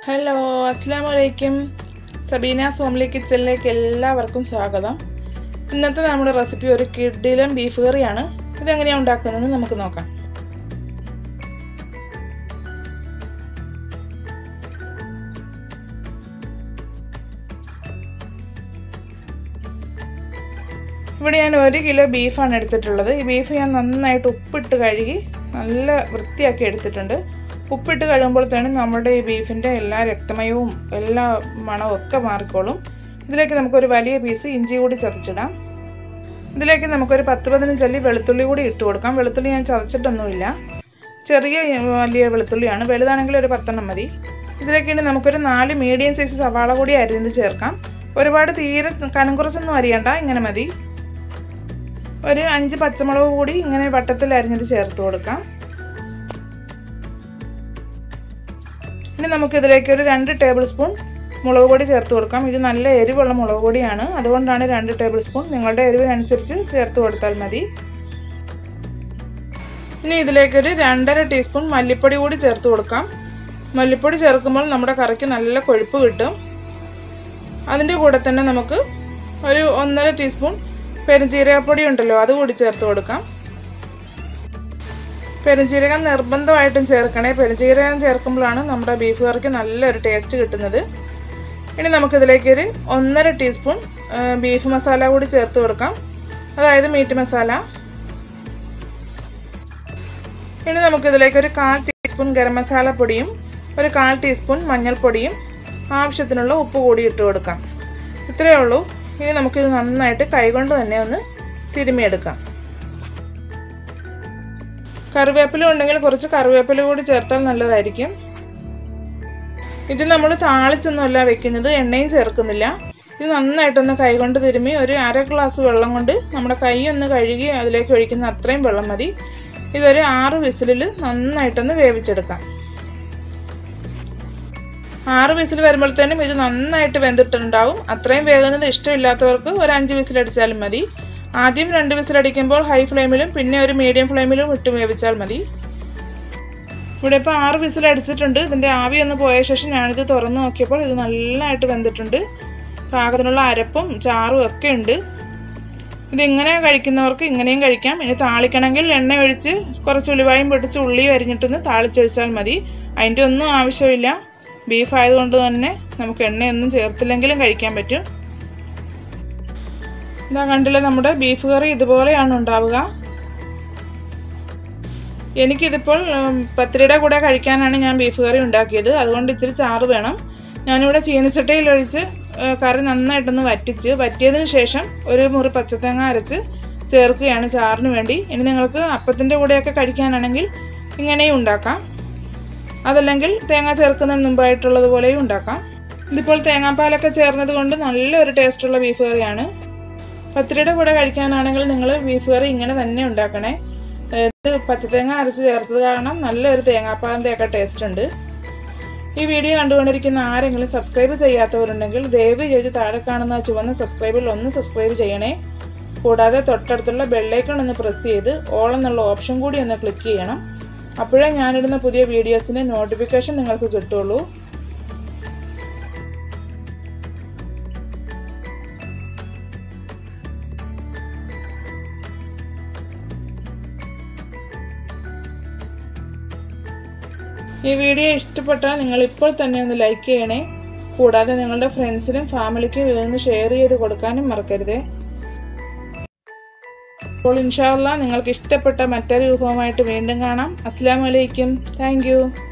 hello അസ്സാം വലൈക്കും സബീന സോംലി കിച്ചണിലേക്ക് എല്ലാവർക്കും സ്വാഗതം ഇന്നത്തെ നമ്മുടെ റെസിപ്പി ഒരു കിഡിലും ബീഫ് കറിയാണ് ഇതെങ്ങനെയാണ് ഉണ്ടാക്കുന്നതെന്ന് നമുക്ക് നോക്കാം ഇവിടെ ഞാൻ ഒരു കിലോ ബീഫാണ് എടുത്തിട്ടുള്ളത് ഈ ബീഫ് ഞാൻ നന്നായിട്ട് ഉപ്പിട്ട് കഴുകി നല്ല വൃത്തിയാക്കി എടുത്തിട്ടുണ്ട് ഉപ്പിട്ട് കഴിയുമ്പോഴത്തേനും നമ്മുടെ ഈ ബീഫിൻ്റെ എല്ലാ രക്തമയവും എല്ലാ മണവും ഒക്കെ മാറിക്കോളും ഇതിലേക്ക് നമുക്കൊരു വലിയ പീസ് ഇഞ്ചി കൂടി ചതച്ചിടാം ഇതിലേക്ക് നമുക്കൊരു പത്ത് പതിനഞ്ച് അല്ലി വെളുത്തുള്ളി കൂടി ഇട്ട് കൊടുക്കാം വെളുത്തുള്ളി ഞാൻ ചതച്ചിട്ടൊന്നുമില്ല ചെറിയ വലിയ വെളുത്തുള്ളിയാണ് വലുതാണെങ്കിൽ ഒരു പത്തെണ്ണം മതി ഇതിലേക്കാണ് നമുക്കൊരു നാല് മീഡിയം സൈസ് സവാള കൂടി അരിഞ്ഞ് ചേർക്കാം ഒരുപാട് തീരെ കനം കുറച്ചൊന്നും അരിയണ്ട ഇങ്ങനെ മതി ഒരു അഞ്ച് പച്ചമുളക് കൂടി ഇങ്ങനെ വട്ടത്തിൽ അരിഞ്ഞത് ചേർത്ത് കൊടുക്കാം ഇനി നമുക്ക് ഇതിലേക്ക് ഒരു രണ്ട് ടേബിൾ സ്പൂൺ മുളക് പൊടി ചേർത്ത് കൊടുക്കാം ഇത് നല്ല എരിവുള്ള മുളക് പൊടിയാണ് അതുകൊണ്ടാണ് രണ്ട് ടേബിൾ സ്പൂൺ നിങ്ങളുടെ എരിവിനനുസരിച്ച് ചേർത്ത് കൊടുത്താൽ മതി ഇനി ഇതിലേക്കൊരു രണ്ടര ടീസ്പൂൺ മല്ലിപ്പൊടി കൂടി ചേർത്ത് കൊടുക്കാം മല്ലിപ്പൊടി ചേർക്കുമ്പോൾ നമ്മുടെ കറിക്ക് നല്ല കൊഴുപ്പ് കിട്ടും അതിൻ്റെ കൂടെ തന്നെ നമുക്ക് ഒരു ഒന്നര ടീസ്പൂൺ പെരുംജീരകപ്പൊടി ഉണ്ടല്ലോ അത് കൂടി ചേർത്ത് കൊടുക്കാം പെരുംജീരകം നിർബന്ധമായിട്ടും ചേർക്കണേ പെരുംജീരകം ചേർക്കുമ്പോഴാണ് നമ്മുടെ ബീഫ് കറിക്ക് നല്ലൊരു ടേസ്റ്റ് കിട്ടുന്നത് ഇനി നമുക്കിതിലേക്ക് ഒരു ഒന്നര ടീസ്പൂൺ ബീഫ് മസാല കൂടി ചേർത്ത് കൊടുക്കാം അതായത് മീറ്റ് മസാല ഇനി നമുക്കിതിലേക്ക് ഒരു കാൽ ടീസ്പൂൺ ഗരം മസാല പൊടിയും ഒരു കാൽ ടീസ്പൂൺ മഞ്ഞൾപ്പൊടിയും ആവശ്യത്തിനുള്ള ഉപ്പ് കൂടി ഇട്ട് കൊടുക്കാം ഇത്രയേ ഉള്ളൂ ഇനി നമുക്കിത് നന്നായിട്ട് കൈകൊണ്ട് തന്നെ ഒന്ന് തിരുമിയെടുക്കാം കറിവേപ്പില ഉണ്ടെങ്കിൽ കുറച്ച് കറിവേപ്പില കൂടി ചേർത്താൽ നല്ലതായിരിക്കും ഇത് നമ്മൾ താളിച്ചൊന്നുമല്ല വെക്കുന്നത് എണ്ണയും ചേർക്കുന്നില്ല ഇത് നന്നായിട്ടൊന്ന് കൈകൊണ്ട് തിരുമ്മി ഒരു അര ഗ്ലാസ് വെള്ളം കൊണ്ട് നമ്മുടെ കൈ ഒന്ന് കഴുകി അതിലേക്ക് ഒഴിക്കുന്ന അത്രയും വെള്ളം മതി ഇതൊരു ആറ് വിസിലിൽ നന്നായിട്ടൊന്ന് വേവിച്ചെടുക്കാം ആറ് വിസിൽ വരുമ്പോഴത്തേനും ഇത് നന്നായിട്ട് വെന്തിട്ടുണ്ടാവും അത്രയും വേകുന്നത് ഇഷ്ടമില്ലാത്തവർക്ക് ഒരു അഞ്ച് വിസിലടിച്ചാലും മതി ആദ്യം രണ്ട് വിസിലടിക്കുമ്പോൾ ഹൈ ഫ്ലെയിമിലും പിന്നെ ഒരു മീഡിയം ഫ്ലെയിമിലും ഇട്ട് വേവിച്ചാൽ മതി ഇവിടെ ഇപ്പോൾ ആറ് വിസിൽ അടിച്ചിട്ടുണ്ട് ഇതിൻ്റെ ആവി ഒന്ന് പോയ ശേഷം ഞാനിത് തുറന്ന് നോക്കിയപ്പോൾ ഇത് നല്ലതായിട്ട് വെന്തിട്ടുണ്ട് പാകത്തിനുള്ള അരപ്പും ചാറും ഒക്കെ ഉണ്ട് ഇതിങ്ങനെ കഴിക്കുന്നവർക്ക് ഇങ്ങനെയും കഴിക്കാം ഇനി താളിക്കണമെങ്കിൽ എണ്ണ ഒഴിച്ച് കുറച്ച് ഉലുവായും പൊട്ടിച്ച് ഉള്ളിയും അരിഞ്ഞിട്ടൊന്ന് താളിച്ചൊഴിച്ചാൽ മതി അതിൻ്റെ ഒന്നും ആവശ്യമില്ല ബീഫ് ആയതുകൊണ്ട് തന്നെ നമുക്ക് എണ്ണയൊന്നും ചേർത്തില്ലെങ്കിലും കഴിക്കാൻ പറ്റും ഇതാ കണ്ടില്ല നമ്മുടെ ബീഫ് കറി ഇതുപോലെയാണ് ഉണ്ടാവുക എനിക്കിതിപ്പോൾ പത്തിരിയുടെ കൂടെ കഴിക്കാനാണ് ഞാൻ ബീഫ് കറി ഉണ്ടാക്കിയത് അതുകൊണ്ട് ഇച്ചിരി ചാറ് വേണം ഞാനിവിടെ ചീനച്ചട്ടയിൽ ഒഴിച്ച് കറി നന്നായിട്ടൊന്ന് വറ്റിച്ച് വറ്റിയതിന് ശേഷം ഒരു മുറി പച്ചത്തേങ്ങ അരച്ച് ചേർക്കുകയാണ് ചാറിന് വേണ്ടി ഇനി നിങ്ങൾക്ക് അപ്പത്തിൻ്റെ കൂടെയൊക്കെ കഴിക്കാനാണെങ്കിൽ ഇങ്ങനെയും ഉണ്ടാക്കാം അതല്ലെങ്കിൽ തേങ്ങ ചേർക്കുന്നതിന് മുമ്പായിട്ടുള്ളത് പോലെയും ഉണ്ടാക്കാം ഇതിപ്പോൾ തേങ്ങാപ്പാലൊക്കെ ചേർന്നത് കൊണ്ട് നല്ലൊരു ടേസ്റ്റുള്ള ബീഫ് കറിയാണ് പത്തിരിയുടെ കൂടെ കഴിക്കാനാണെങ്കിൽ നിങ്ങൾ ബീഫ് കറി ഇങ്ങനെ തന്നെ ഉണ്ടാക്കണേ ഇത് പച്ചത്തേങ്ങ അരച്ച് ചേർത്തത് കാരണം നല്ലൊരു തേങ്ങാപ്പാലിൻ്റെ ഒക്കെ ടേസ്റ്റ് ഉണ്ട് ഈ വീഡിയോ കണ്ടുകൊണ്ടിരിക്കുന്ന ആരെങ്കിലും സബ്സ്ക്രൈബ് ചെയ്യാത്തവരുണ്ടെങ്കിൽ ദയവ് ചെയ്ത് താഴെ കാണുന്ന ചുവന്ന സബ്സ്ക്രൈബിൽ ഒന്ന് സബ്സ്ക്രൈബ് ചെയ്യണേ കൂടാതെ തൊട്ടടുത്തുള്ള ബെല്ലൈക്കൺ ഒന്ന് പ്രസ് ചെയ്ത് ഓൾ എന്നുള്ള ഓപ്ഷൻ കൂടി ഒന്ന് ക്ലിക്ക് ചെയ്യണം അപ്പോഴേ ഞാനിടുന്ന പുതിയ വീഡിയോസിന് നോട്ടിഫിക്കേഷൻ നിങ്ങൾക്ക് കിട്ടുള്ളൂ ഈ വീഡിയോ ഇഷ്ടപ്പെട്ടാൽ നിങ്ങൾ ഇപ്പോൾ തന്നെ ഒന്ന് ലൈക്ക് ചെയ്യണേ കൂടാതെ നിങ്ങളുടെ ഫ്രണ്ട്സിനും ഫാമിലിക്കും ഇതൊന്ന് ഷെയർ ചെയ്ത് കൊടുക്കാനും മറക്കരുതേ അപ്പോൾ ഇൻഷാല്ല നിങ്ങൾക്ക് ഇഷ്ടപ്പെട്ട മറ്റൊരു വിഭവമായിട്ട് വീണ്ടും കാണാം അസ്സാം വലൈക്കും താങ്ക്